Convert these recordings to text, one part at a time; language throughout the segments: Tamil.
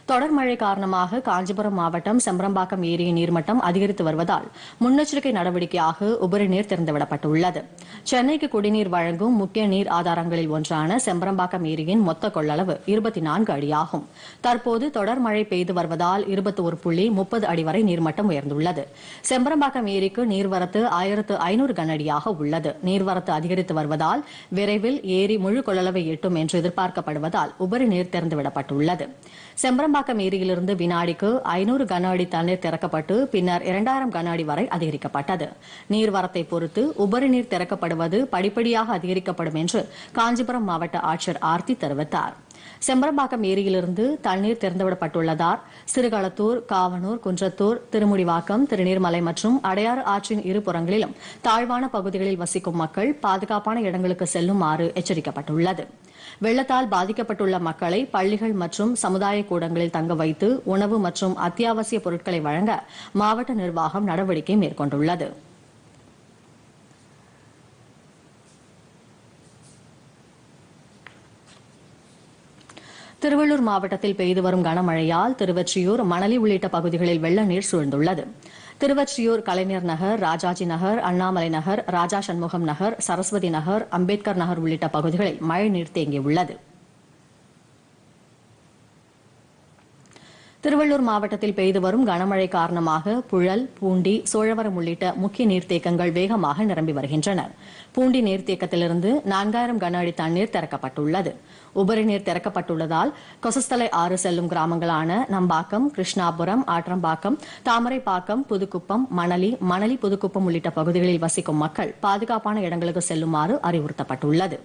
தொடர் மழை காரணமாக காஞ்சிபுரம் மாவட்டம் செம்பரம்பாக்கம் ஏரியின் நீர்மட்டம் அதிகரித்து வருவதால் முன்னெச்சரிக்கை நடவடிக்கையாக உபரி நீர் திறந்துவிடப்பட்டுள்ளது சென்னைக்கு குடிநீர் வழங்கும் முக்கிய நீர் ஆதாரங்களில் ஒன்றான செம்பரம்பாக்கம் ஏரியின் மொத்த கொள்ளளவு இருபத்தி நான்கு அடியாகும் தற்போது தொடர் மழை பெய்து வருவதால் இருபத்தி ஒரு புள்ளி முப்பது அடி வரை நீர்மட்டம் உயர்ந்துள்ளது செம்பரம்பாக்கம் ஏரிக்கு நீர்வரத்து ஆயிரத்து ஐநூறு கனஅடியாக உள்ளது நீர்வரத்து அதிகரித்து வருவதால் விரைவில் ஏரி முழு கொள்ளளவை எட்டும் என்று எதிர்பார்க்கப்படுவதால் உபரி நீர் திறந்துவிடப்பட்டுள்ளது செம்பரம்பாக்கம் ஏரியிலிருந்து வினாடிக்கு ஐநூறு கன அடி தண்ணீர் திறக்கப்பட்டு பின்னர் இரண்டாயிரம் கன அடி வரை அதிகரிக்கப்பட்டது நீர்வரத்தை பொறுத்து உபரி நீர் திறக்கப்படுவது படிப்படியாக அதிகரிக்கப்படும் என்று காஞ்சிபுரம் மாவட்ட ஆட்சியர் ஆர்த்தி தெரிவித்தார் செம்பரம்பாக்கம் ஏரியிலிருந்து தண்ணீர் திறந்துவிடப்பட்டுள்ளதால் சிறுகளத்தூர் காவனூர் குன்றத்தூர் திருமுடிவாக்கம் திருநீர்மலை மற்றும் அடையாறு ஆற்றின் இருபுறங்களிலும் தாழ்வான பகுதிகளில் வசிக்கும் மக்கள் பாதுகாப்பான இடங்களுக்கு செல்லுமாறு எச்சரிக்கப்பட்டுள்ளது வெள்ளத்தால் பாதிக்கப்பட்டுள்ள மக்களை பள்ளிகள் மற்றும் சமுதாய கூடங்களில் தங்க வைத்து உணவு மற்றும் அத்தியாவசிய பொருட்களை வழங்க மாவட்ட நிர்வாகம் நடவடிக்கை மேற்கொண்டுள்ளது திருவள்ளூர் மாவட்டத்தில் பெய்து வரும் கனமழையால் திருவொற்றியூர் மணலி உள்ளிட்ட பகுதிகளில் வெள்ள நீர் சூழ்ந்துள்ளது திருவொற்றியூர் கலைஞர் நகர் ராஜாஜி நகர் அண்ணாமலை நகர் ராஜா சண்முகம் நகர் சரஸ்வதி நகர் அம்பேத்கர் நகர் உள்ளிட்ட பகுதிகளில் மழைநீர் தேங்கியுள்ளது திருவள்ளூர் மாவட்டத்தில் பெய்து வரும் கனமழை காரணமாக புழல் பூண்டி சோழவரம் உள்ளிட்ட முக்கிய நீர்த்தேக்கங்கள் வேகமாக நிரம்பி வருகின்றன பூண்டி நீர்த்தேக்கத்திலிருந்து நான்காயிரம் கன அடி தண்ணீர் திறக்கப்பட்டுள்ளது உபரி நீர் திறக்கப்பட்டுள்ளதால் கொசஸ்தலை ஆறு செல்லும் கிராமங்களான நம்பாக்கம் கிருஷ்ணாபுரம் ஆற்றம்பாக்கம் தாமரைப்பாக்கம் புதுக்குப்பம் மணலி மணலி புதுக்குப்பம் உள்ளிட்ட பகுதிகளில் வசிக்கும் மக்கள் பாதுகாப்பான இடங்களுக்கு செல்லுமாறு அறிவுறுத்தப்பட்டுள்ளது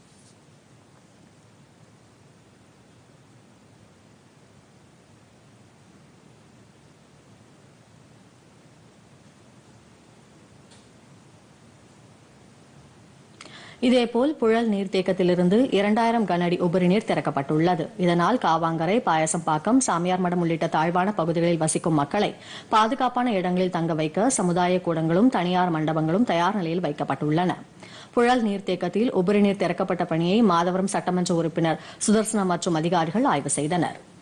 இதேபோல் புழல் நீர்த்தேக்கத்திலிருந்து இரண்டாயிரம் கனஅடி உபரி நீர் திறக்கப்பட்டுள்ளது இதனால் காவாங்கரை பாயசம்பாக்கம் சாமியார்மடம் உள்ளிட்ட தாழ்வான பகுதிகளில் வசிக்கும் மக்களை பாதுகாப்பான இடங்களில் தங்க வைக்க சமுதாய கூடங்களும் தனியார் மண்டபங்களும் தயார் நிலையில் வைக்கப்பட்டுள்ளன புழல் நீர்த்தேக்கத்தில் உபரி நீர் திறக்கப்பட்ட பணியை மாதவரம் சட்டமன்ற உறுப்பினர் சுதர்சனம் மற்றும் அதிகாரிகள் ஆய்வு செய்தனா்